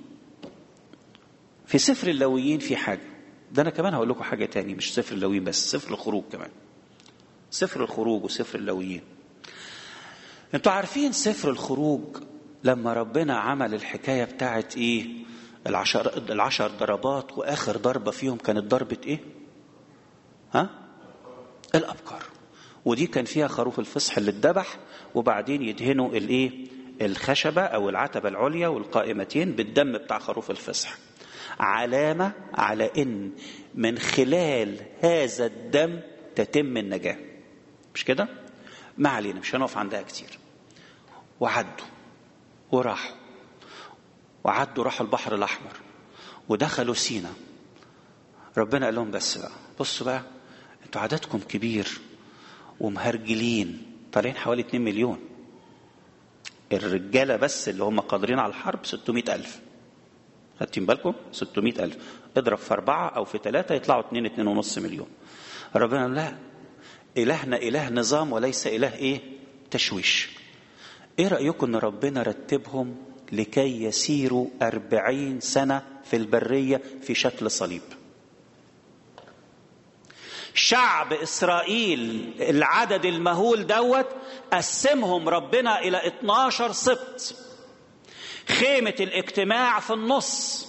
في سفر اللويين في حاجه ده انا كمان هقول لكم حاجه تاني مش سفر اللويين بس سفر الخروج كمان سفر الخروج وسفر اللويين انتوا عارفين سفر الخروج لما ربنا عمل الحكايه بتاعت ايه العشر العشر ضربات واخر ضربه فيهم كانت ضربه ايه ها الابكار ودي كان فيها خروف الفصح اللي اتذبح وبعدين يدهنوا الايه الخشبه او العتبه العليا والقائمتين بالدم بتاع خروف الفصح علامه على ان من خلال هذا الدم تتم النجاه مش كده ما علينا مش هنقف عندها كتير وعدوا وراحوا وعدوا راحوا البحر الاحمر ودخلوا سينا ربنا قال لهم بس بقى بصوا بقى انتوا عددكم كبير ومهرجلين طالعين حوالي 2 مليون الرجالة بس اللي هم قادرين على الحرب 600 ألف خدتين بالكم 600 ألف اضرب في أربعة أو في ثلاثة يطلعوا 2 2 ونص مليون ربنا لا إلهنا إله نظام وليس إله إيه تشويش إيه رأيكم أن ربنا رتبهم لكي يسيروا أربعين سنة في البرية في شكل صليب شعب إسرائيل العدد المهول دوت قسمهم ربنا إلى 12 سبط خيمة الاجتماع في النص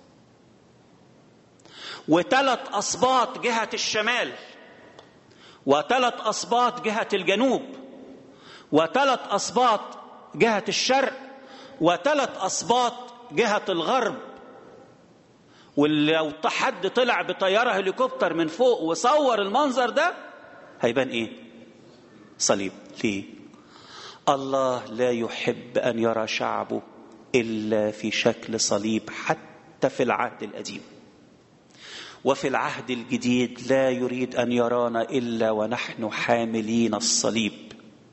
وثلاث أسباط جهة الشمال وثلاث أسباط جهة الجنوب وثلاث أسباط جهة الشرق وثلاث أسباط جهة الغرب ولو حد طلع بطيارة هليكوبتر من فوق وصور المنظر ده هيبان ايه صليب ليه الله لا يحب أن يرى شعبه إلا في شكل صليب حتى في العهد القديم وفي العهد الجديد لا يريد أن يرانا إلا ونحن حاملين الصليب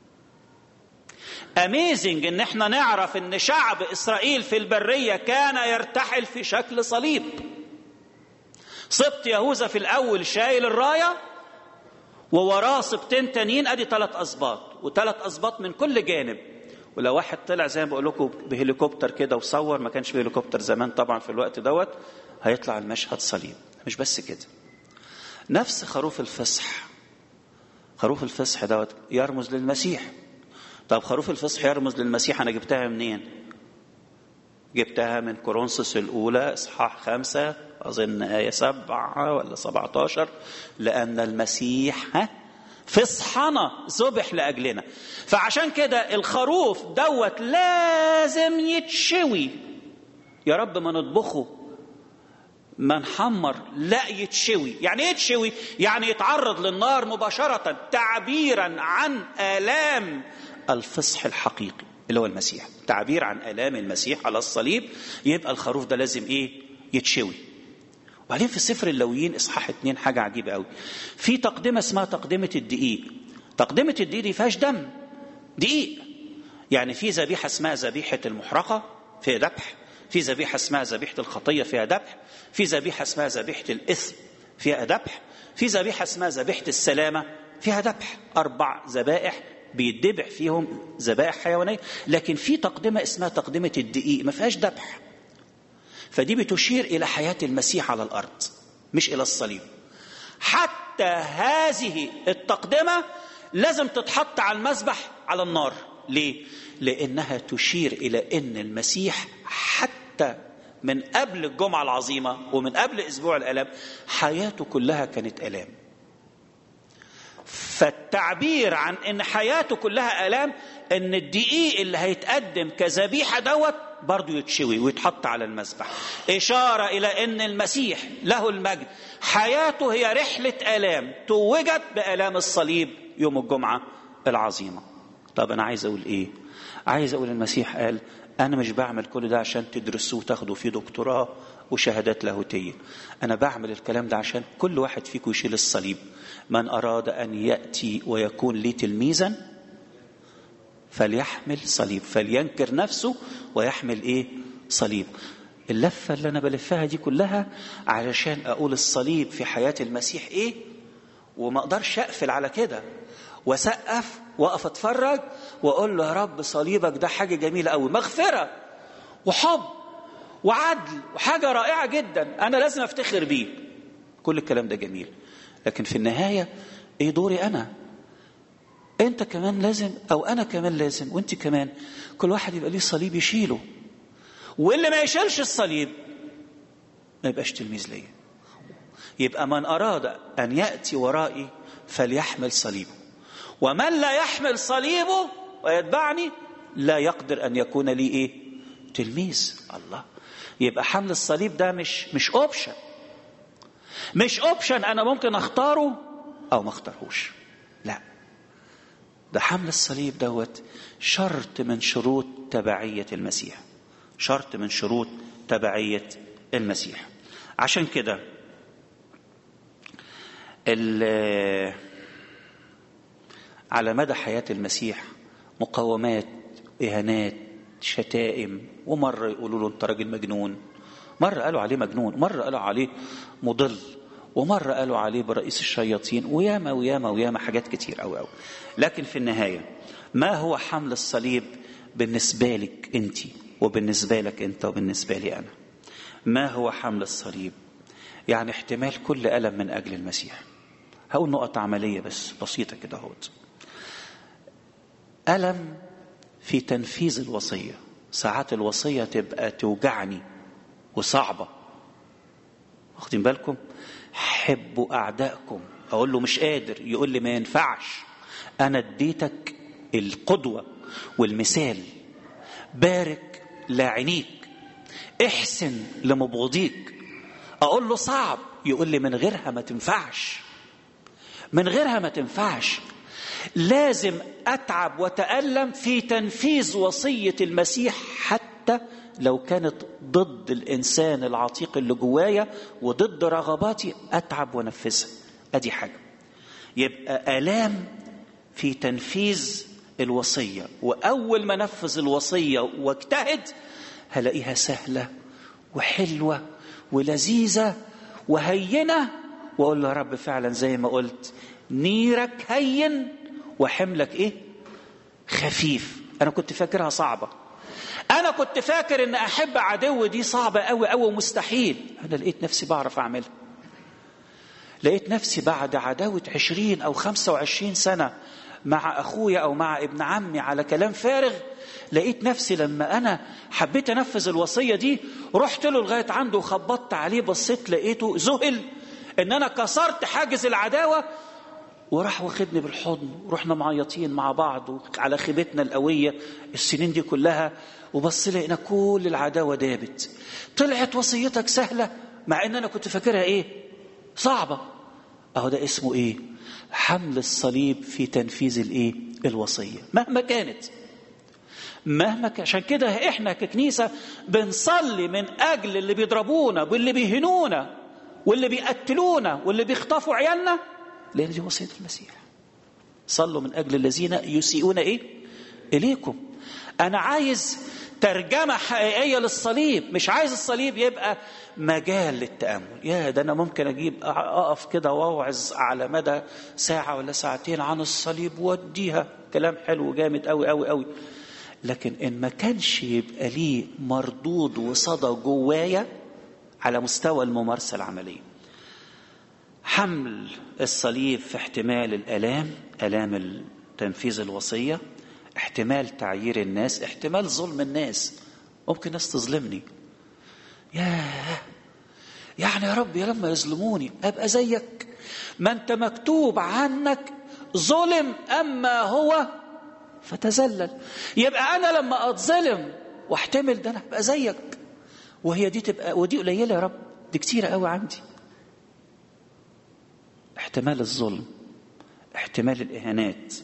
اميزنج ان احنا نعرف ان شعب اسرائيل في البريه كان يرتحل في شكل صليب سبط يهوذا في الاول شايل الرايه ووراه سبطين تانيين ادي ثلاث اسباط وثلاث اسباط من كل جانب ولو واحد طلع زي ما بقول لكم بهليكوبتر كده وصور ما كانش بهليكوبتر زمان طبعا في الوقت دوت هيطلع المشهد صليب مش بس كده نفس خروف الفصح خروف الفصح دوت يرمز للمسيح طب خروف الفصح يرمز للمسيح انا جبتها منين جبتها من كورنثوس الاولى اصحاح خمسة اظن ايه سبعة ولا سبعة عشر لان المسيح ها فصحنا ذبح لاجلنا فعشان كده الخروف دوت لازم يتشوي يا رب ما نطبخه ما نحمر لا يتشوي يعني ايه يتشوي يعني يتعرض للنار مباشرة تعبيرا عن آلام الفصح الحقيقي اللي هو المسيح تعبير عن آلام المسيح على الصليب يبقى الخروف ده لازم ايه يتشوي وبعدين في سفر اللويين اصحاح اتنين حاجة عجيبة قوي في تقدمة اسمها تقدمة الدقيق تقدمة الدقيق دي فيهاش دم دقيق يعني في ذبيحة اسمها ذبيحة المحرقة فيها ذبح في ذبيحة اسمها ذبيحة الخطية فيها ذبح في ذبيحة اسمها ذبيحة الإثم فيها ذبح في ذبيحة اسمها ذبيحة السلامة فيها ذبح أربع ذبائح بيدبح فيهم ذبائح حيوانية لكن في تقدمة اسمها تقدمة الدقيق ما فيهاش ذبح فدي بتشير إلى حياة المسيح على الأرض مش إلى الصليب حتى هذه التقدمة لازم تتحط على المذبح على النار ليه؟ لأنها تشير إلى أن المسيح حتى من قبل الجمعة العظيمة ومن قبل أسبوع الآلام حياته كلها كانت آلام فالتعبير عن ان حياته كلها الام ان الدقيق اللي هيتقدم كذبيحه دوت برضه يتشوي ويتحط على المذبح اشاره الى ان المسيح له المجد حياته هي رحله الام توجت بالام الصليب يوم الجمعه العظيمه طب انا عايز اقول ايه عايز اقول المسيح قال انا مش بعمل كل ده عشان تدرسوه وتاخدوا فيه دكتوراه وشهادات لاهوتيه انا بعمل الكلام ده عشان كل واحد فيكم يشيل الصليب من اراد ان ياتي ويكون لي تلميذا فليحمل صليب فلينكر نفسه ويحمل ايه صليب اللفه اللي انا بلفها دي كلها علشان اقول الصليب في حياه المسيح ايه وما اقدرش اقفل على كده واسقف واقف اتفرج واقول له يا رب صليبك ده حاجه جميله قوي مغفره وحب وعدل وحاجه رائعه جدا انا لازم افتخر بيه كل الكلام ده جميل لكن في النهايه ايه دوري انا انت كمان لازم او انا كمان لازم وانت كمان كل واحد يبقى ليه صليب يشيله واللي ما يشيلش الصليب ما يبقاش تلميذ ليا يبقى من اراد ان ياتي ورائي فليحمل صليبه ومن لا يحمل صليبه ويتبعني لا يقدر ان يكون لي ايه تلميذ الله يبقى حمل الصليب ده مش مش اوبشن مش اوبشن انا ممكن اختاره او ما اختارهوش لا ده حمل الصليب دوت شرط من شروط تبعيه المسيح شرط من شروط تبعيه المسيح عشان كده على مدى حياه المسيح مقاومات اهانات شتائم ومره يقولوا له انت راجل مجنون مره قالوا عليه مجنون مره قالوا عليه مضل ومره قالوا عليه برئيس الشياطين وياما وياما وياما حاجات كتير قوي قوي لكن في النهايه ما هو حمل الصليب بالنسبه لك انت وبالنسبه لك انت وبالنسبه لي انا ما هو حمل الصليب يعني احتمال كل الم من اجل المسيح هقول نقط عمليه بس بسيطه كده اهوت الم في تنفيذ الوصيه ساعات الوصيه تبقى توجعني وصعبه واخدين بالكم حبوا اعدائكم اقول له مش قادر يقول لي ما ينفعش انا اديتك القدوه والمثال بارك لاعنيك احسن لمبغضيك اقول له صعب يقول لي من غيرها ما تنفعش من غيرها ما تنفعش لازم اتعب واتالم في تنفيذ وصيه المسيح حتى لو كانت ضد الانسان العتيق اللي جوايا وضد رغباتي اتعب وانفذها ادي حاجه يبقى الام في تنفيذ الوصيه واول ما انفذ الوصيه واجتهد هلاقيها سهله وحلوه ولذيذه وهينه واقول له يا رب فعلا زي ما قلت نيرك هين وحملك ايه خفيف انا كنت فاكرها صعبه انا كنت فاكر ان احب عدو دي صعبه قوي قوي ومستحيل انا لقيت نفسي بعرف اعملها لقيت نفسي بعد عداوة عشرين أو خمسة وعشرين سنة مع أخويا أو مع ابن عمي على كلام فارغ لقيت نفسي لما أنا حبيت أنفذ الوصية دي رحت له لغاية عنده وخبطت عليه بصيت لقيته ذهل إن أنا كسرت حاجز العداوة وراح واخدني بالحضن ورحنا معيطين مع بعض على خيبتنا القوية السنين دي كلها وبص لقينا كل العداوة دابت طلعت وصيتك سهلة مع ان انا كنت فاكرها ايه صعبه اهو ده اسمه ايه حمل الصليب في تنفيذ الايه الوصيه مهما كانت مهما كان عشان كده احنا ككنيسه بنصلي من اجل اللي بيضربونا واللي بيهنونا واللي بيقتلونا واللي بيخطفوا عيالنا لان دي وصيه المسيح صلوا من اجل الذين يسيئون ايه اليكم انا عايز ترجمه حقيقيه للصليب مش عايز الصليب يبقى مجال للتامل يا ده انا ممكن اجيب اقف كده واوعظ على مدى ساعه ولا ساعتين عن الصليب واديها كلام حلو جامد قوي قوي قوي لكن ان ما كانش يبقى ليه مردود وصدى جوايا على مستوى الممارسه العمليه حمل الصليب في احتمال الالام الام تنفيذ الوصيه احتمال تعيير الناس احتمال ظلم الناس ممكن ناس تظلمني ياه يعني يا رب يا لما يظلموني ابقى زيك ما انت مكتوب عنك ظلم اما هو فتذلل يبقى انا لما اتظلم واحتمل ده انا ابقى زيك وهي دي تبقى ودي قليله يا رب دي كتيره قوي عندي احتمال الظلم احتمال الاهانات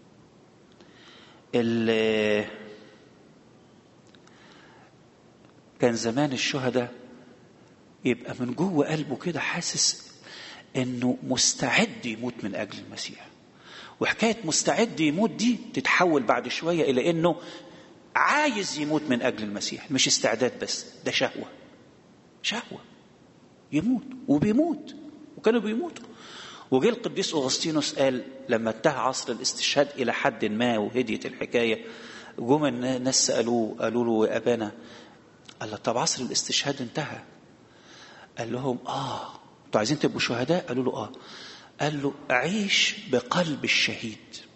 كان زمان الشهداء يبقى من جوه قلبه كده حاسس انه مستعد يموت من اجل المسيح وحكايه مستعد يموت دي تتحول بعد شويه الى انه عايز يموت من اجل المسيح مش استعداد بس ده شهوه شهوه يموت وبيموت وكانوا بيموتوا وجه القديس اغسطينوس قال لما انتهى عصر الاستشهاد الى حد ما وهديت الحكايه جم الناس سالوه قالوا له يا ابانا قال له طب عصر الاستشهاد انتهى قال لهم اه انتوا عايزين تبقوا شهداء قالوا له اه قال له عيش بقلب الشهيد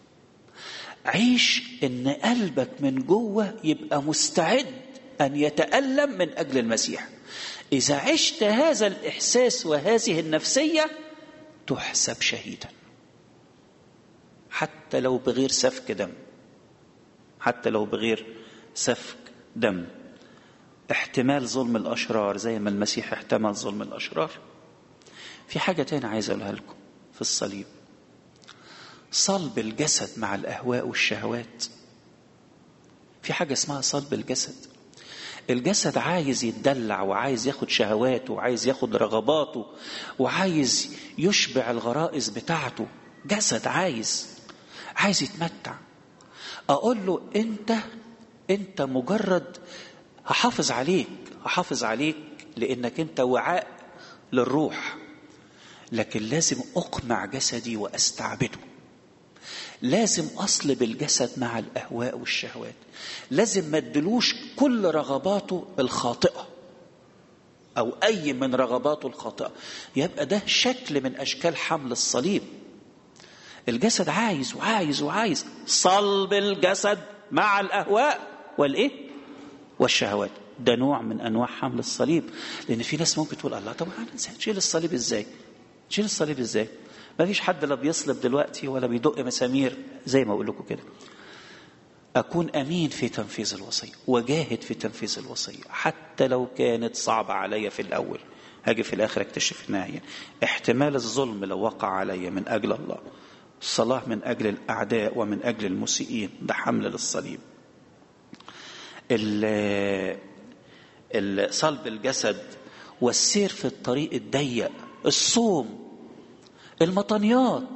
عيش ان قلبك من جوه يبقى مستعد ان يتالم من اجل المسيح اذا عشت هذا الاحساس وهذه النفسيه تحسب شهيدا حتى لو بغير سفك دم حتى لو بغير سفك دم احتمال ظلم الاشرار زي ما المسيح احتمل ظلم الاشرار في حاجه تاني عايز اقولها لكم في الصليب صلب الجسد مع الاهواء والشهوات في حاجه اسمها صلب الجسد الجسد عايز يتدلع وعايز ياخد شهواته وعايز ياخد رغباته وعايز يشبع الغرائز بتاعته جسد عايز عايز يتمتع اقول له انت انت مجرد هحافظ عليك هحافظ عليك لانك انت وعاء للروح لكن لازم اقمع جسدي واستعبده لازم اصلب الجسد مع الاهواء والشهوات لازم ما ادلوش كل رغباته الخاطئه او اي من رغباته الخاطئه يبقى ده شكل من اشكال حمل الصليب الجسد عايز وعايز وعايز صلب الجسد مع الاهواء والايه والشهوات ده نوع من انواع حمل الصليب لان في ناس ممكن تقول الله طب نشيل الصليب ازاي نشيل الصليب ازاي ما فيش حد لا بيصلب دلوقتي ولا بيدق مسامير زي ما اقول لكم كده اكون امين في تنفيذ الوصيه وجاهد في تنفيذ الوصيه حتى لو كانت صعبه عليا في الاول هاجي في الاخر اكتشف انها هي احتمال الظلم لو وقع علي من اجل الله الصلاه من اجل الاعداء ومن اجل المسيئين ده حمل للصليب صلب الجسد والسير في الطريق الضيق الصوم المطنيات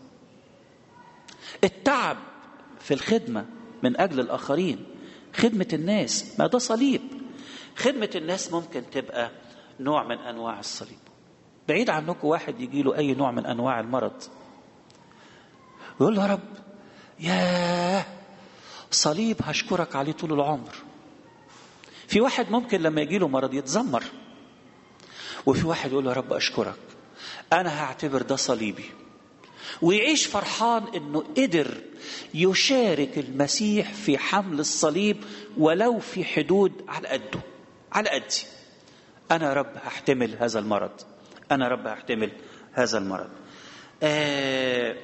التعب في الخدمه من اجل الاخرين خدمه الناس ما ده صليب خدمه الناس ممكن تبقى نوع من انواع الصليب بعيد عنكم واحد يجي له اي نوع من انواع المرض يقول له يا رب ياه صليب هشكرك عليه طول العمر في واحد ممكن لما يجي له مرض يتذمر وفي واحد يقول له يا رب اشكرك انا هعتبر ده صليبي ويعيش فرحان انه قدر يشارك المسيح في حمل الصليب ولو في حدود على قده على قدي انا يا رب هحتمل هذا المرض انا يا رب هحتمل هذا المرض آه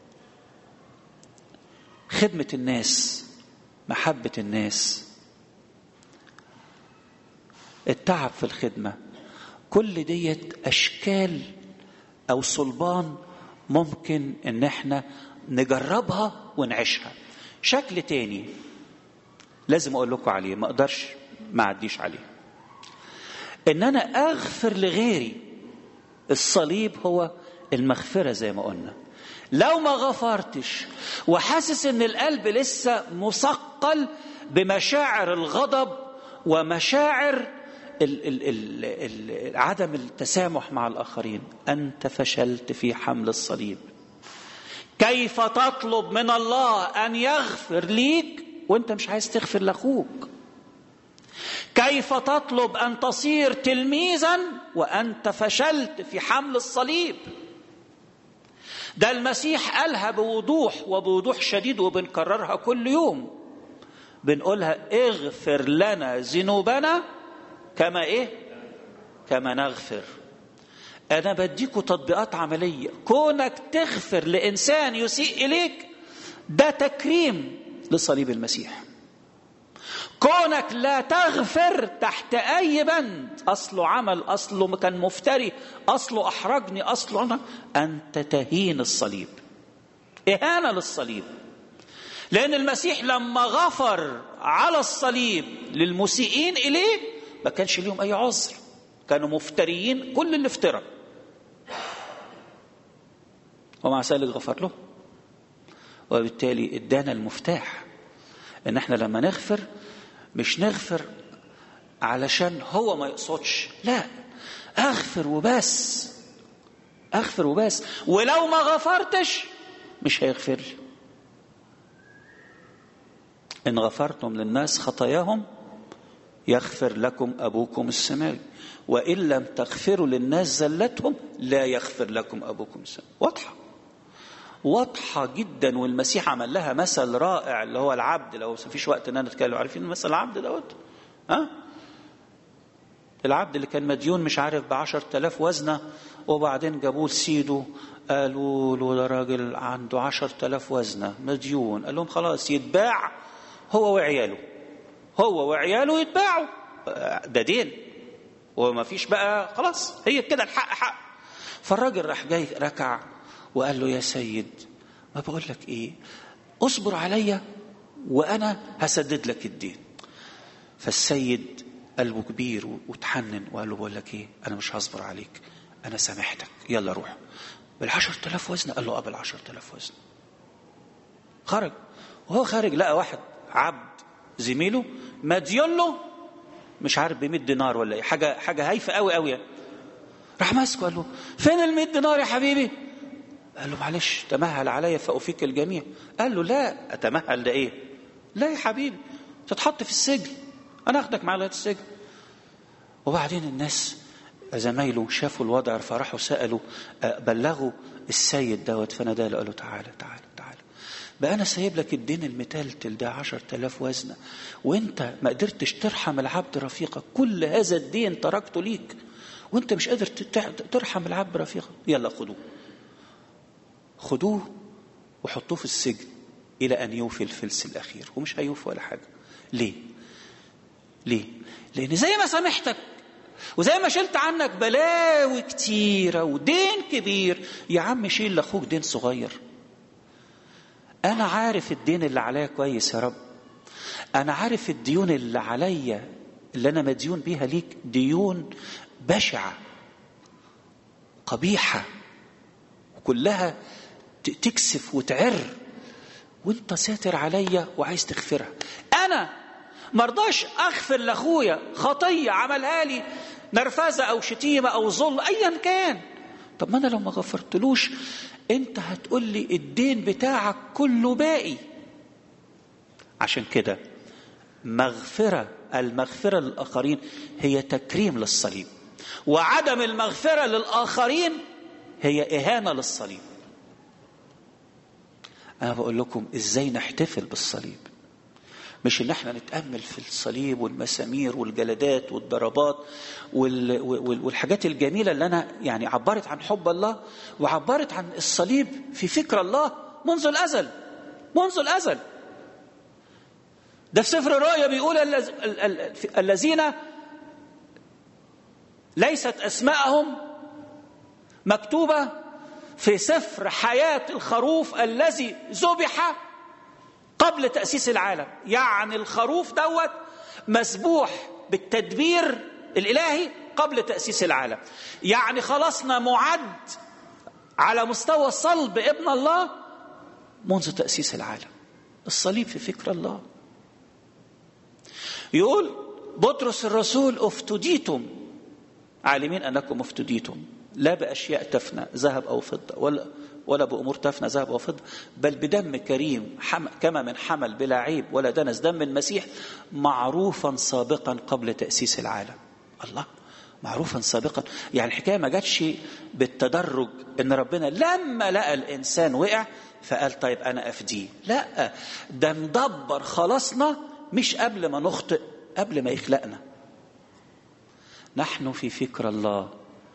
خدمه الناس محبه الناس التعب في الخدمه كل ديت اشكال او صلبان ممكن ان احنا نجربها ونعيشها شكل تاني لازم اقول لكم عليه ما اقدرش ما اعديش عليه ان انا اغفر لغيري الصليب هو المغفره زي ما قلنا لو ما غفرتش وحاسس ان القلب لسه مثقل بمشاعر الغضب ومشاعر ال ال ال ال عدم التسامح مع الاخرين انت فشلت في حمل الصليب كيف تطلب من الله ان يغفر ليك وانت مش عايز تغفر لاخوك كيف تطلب ان تصير تلميذا وانت فشلت في حمل الصليب ده المسيح قالها بوضوح وبوضوح شديد وبنكررها كل يوم بنقولها اغفر لنا ذنوبنا كما ايه كما نغفر انا بديكوا تطبيقات عمليه كونك تغفر لانسان يسيء اليك ده تكريم لصليب المسيح كونك لا تغفر تحت اي بند اصله عمل اصله كان مفتري اصله احرجني اصله أنا انت تهين الصليب اهانه للصليب لان المسيح لما غفر على الصليب للمسيئين اليه ما كانش ليهم اي عذر كانوا مفتريين كل اللي افترى ومع ذلك غفر له وبالتالي ادانا المفتاح ان احنا لما نغفر مش نغفر علشان هو ما يقصدش لا اغفر وبس اغفر وبس ولو ما غفرتش مش هيغفر لي ان غفرتم للناس خطاياهم يغفر لكم ابوكم السماوي وان لم تغفروا للناس زلتهم لا يغفر لكم ابوكم السماوي واضحه واضحة جدا والمسيح عمل لها مثل رائع اللي هو العبد لو ما فيش وقت ان انا اتكلم عارفين مثل العبد دوت ها العبد اللي كان مديون مش عارف بعشر تلاف وزنة وبعدين جابوه لسيده قالوا له ده راجل عنده عشر تلاف وزنة مديون قال لهم خلاص يتباع هو وعياله هو وعياله يتباعوا ده دين وما فيش بقى خلاص هي كده الحق حق فالراجل راح جاي ركع وقال له يا سيد ما بقول لك ايه اصبر عليا وانا هسدد لك الدين فالسيد قلبه كبير وتحنن وقال له بقول لك ايه انا مش هصبر عليك انا سامحتك يلا روح بالعشر تلاف وزن قال له قبل عشر تلاف وزن خرج وهو خارج لقى واحد عبد زميله مديون له مش عارف ب 100 دينار ولا ايه حاجه حاجه هايفه قوي قوي راح ماسكه قال له فين ال 100 دينار يا حبيبي قال له معلش تمهل عليا فأفيك الجميع قال له لا أتمهل ده إيه لا يا حبيبي تتحط في السجن أنا أخدك معايا لغاية السجن وبعدين الناس زمايله شافوا الوضع فراحوا سألوا بلغوا السيد دوت فنادى له قال له تعالى تعالى تعالى بقى أنا سايب لك الدين المتلتل ده عشر تلاف وزنة وأنت ما قدرتش ترحم العبد رفيقك كل هذا الدين تركته ليك وأنت مش قادر ترحم العبد رفيقك يلا خدوه خدوه وحطوه في السجن إلى أن يوفي الفلس الأخير ومش هيوفي ولا حاجة ليه؟ ليه؟ لأن زي ما سامحتك وزي ما شلت عنك بلاوي كتيرة ودين كبير يا عم شيل لأخوك دين صغير أنا عارف الدين اللي عليا كويس يا رب أنا عارف الديون اللي عليا اللي أنا مديون بيها ليك ديون بشعة قبيحة وكلها تكسف وتعر وانت ساتر عليا وعايز تغفرها انا مرضاش اغفر لاخويا خطيه عملها لي نرفزه او شتيمه او ظلم ايا كان طب ما انا لو ما غفرتلوش انت هتقول لي الدين بتاعك كله باقي عشان كده مغفره المغفره للاخرين هي تكريم للصليب وعدم المغفره للاخرين هي اهانه للصليب انا بقول لكم ازاي نحتفل بالصليب مش ان احنا نتامل في الصليب والمسامير والجلدات والضربات وال... والحاجات الجميله اللي انا يعني عبرت عن حب الله وعبرت عن الصليب في فكر الله منذ الازل منذ الازل ده في سفر الرؤيا بيقول الذين ليست أسماءهم مكتوبة في سفر حياة الخروف الذي ذبح قبل تأسيس العالم يعني الخروف دوت مسبوح بالتدبير الإلهي قبل تأسيس العالم يعني خلصنا معد على مستوى صلب ابن الله منذ تأسيس العالم الصليب في فكر الله يقول بطرس الرسول افتديتم عالمين أنكم افتديتم لا بأشياء تفنى ذهب أو فضة ولا ولا بأمور تفنى ذهب أو فضة بل بدم كريم حم كما من حمل بلا عيب ولا دنس دم المسيح معروفا سابقا قبل تأسيس العالم الله معروفا سابقا يعني الحكاية ما جاتش بالتدرج ان ربنا لما لقى الانسان وقع فقال طيب انا افديه لا ده مدبر خلاصنا مش قبل ما نخطئ قبل ما يخلقنا نحن في فكر الله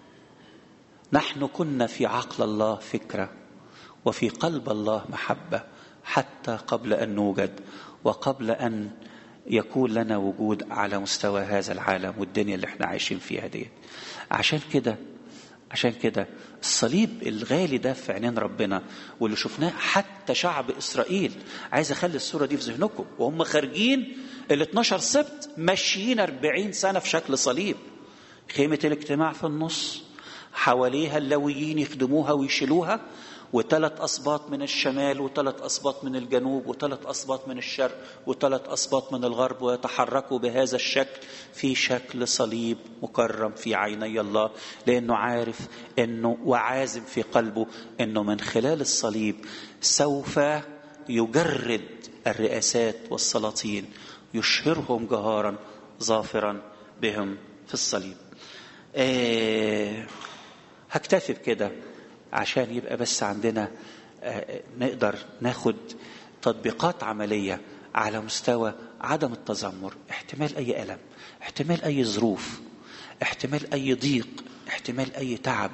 نحن كنا في عقل الله فكره وفي قلب الله محبه حتى قبل ان نوجد وقبل ان يكون لنا وجود على مستوى هذا العالم والدنيا اللي احنا عايشين فيها دي عشان كده عشان كده الصليب الغالي ده في عينين ربنا واللي شفناه حتى شعب اسرائيل عايز اخلي الصوره دي في ذهنكم وهم خارجين ال 12 سبت ماشيين 40 سنه في شكل صليب خيمه الاجتماع في النص حواليها اللويين يخدموها ويشيلوها وثلاث أسباط من الشمال وثلاث أسباط من الجنوب وثلاث أسباط من الشرق وثلاث أسباط من الغرب ويتحركوا بهذا الشكل في شكل صليب مكرم في عيني الله لأنه عارف أنه وعازم في قلبه أنه من خلال الصليب سوف يجرد الرئاسات والسلاطين يشهرهم جهارا ظافرا بهم في الصليب آه هكتفي بكده عشان يبقى بس عندنا نقدر ناخد تطبيقات عملية على مستوى عدم التذمر احتمال أي ألم احتمال أي ظروف احتمال أي ضيق احتمال أي تعب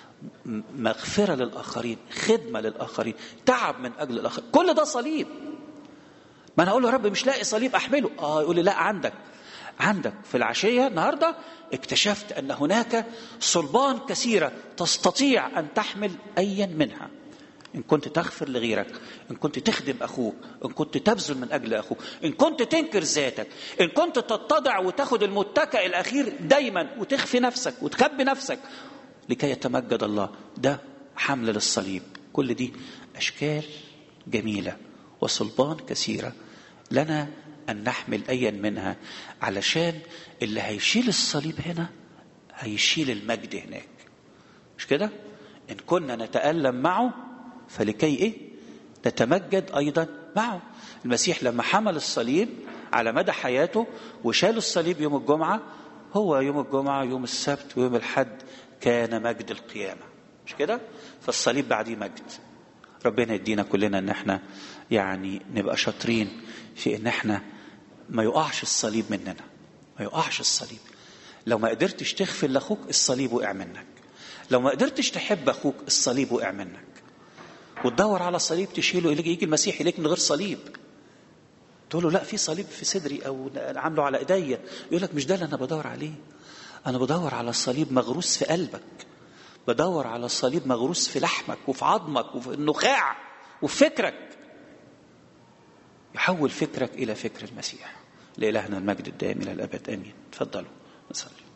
مغفرة للآخرين خدمة للآخرين تعب من أجل الآخرين كل ده صليب ما أنا أقول له رب مش لاقي صليب أحمله آه يقول لي لا عندك عندك في العشية النهاردة اكتشفت أن هناك صلبان كثيرة تستطيع أن تحمل أيا منها إن كنت تغفر لغيرك إن كنت تخدم أخوك إن كنت تبذل من أجل أخوك إن كنت تنكر ذاتك إن كنت تتضع وتاخد المتكئ الأخير دايما وتخفي نفسك وتخبي نفسك لكي يتمجد الله ده حمل للصليب كل دي أشكال جميلة وصلبان كثيرة لنا أن نحمل أيا منها علشان اللي هيشيل الصليب هنا هيشيل المجد هناك مش كده؟ إن كنا نتألم معه فلكي إيه؟ نتمجد أيضا معه المسيح لما حمل الصليب على مدى حياته وشال الصليب يوم الجمعة هو يوم الجمعة يوم السبت ويوم الحد كان مجد القيامة مش كده؟ فالصليب بعديه مجد ربنا يدينا كلنا ان احنا يعني نبقى شاطرين في ان احنا ما يقعش الصليب مننا ما يقعش الصليب لو ما قدرتش تغفر لاخوك الصليب وقع منك لو ما قدرتش تحب اخوك الصليب وقع منك وتدور على صليب تشيله يجي المسيح اليك من غير صليب تقول له لا في صليب في صدري او عامله على ايديا يقول لك مش ده اللي انا بدور عليه انا بدور على صليب مغروس في قلبك بدور على صليب مغروس في لحمك وفي عظمك وفي النخاع وفي فكرك يحول فكرك الى فكر المسيح لالهنا المجد الدائم الى الابد امين تفضلوا نصلي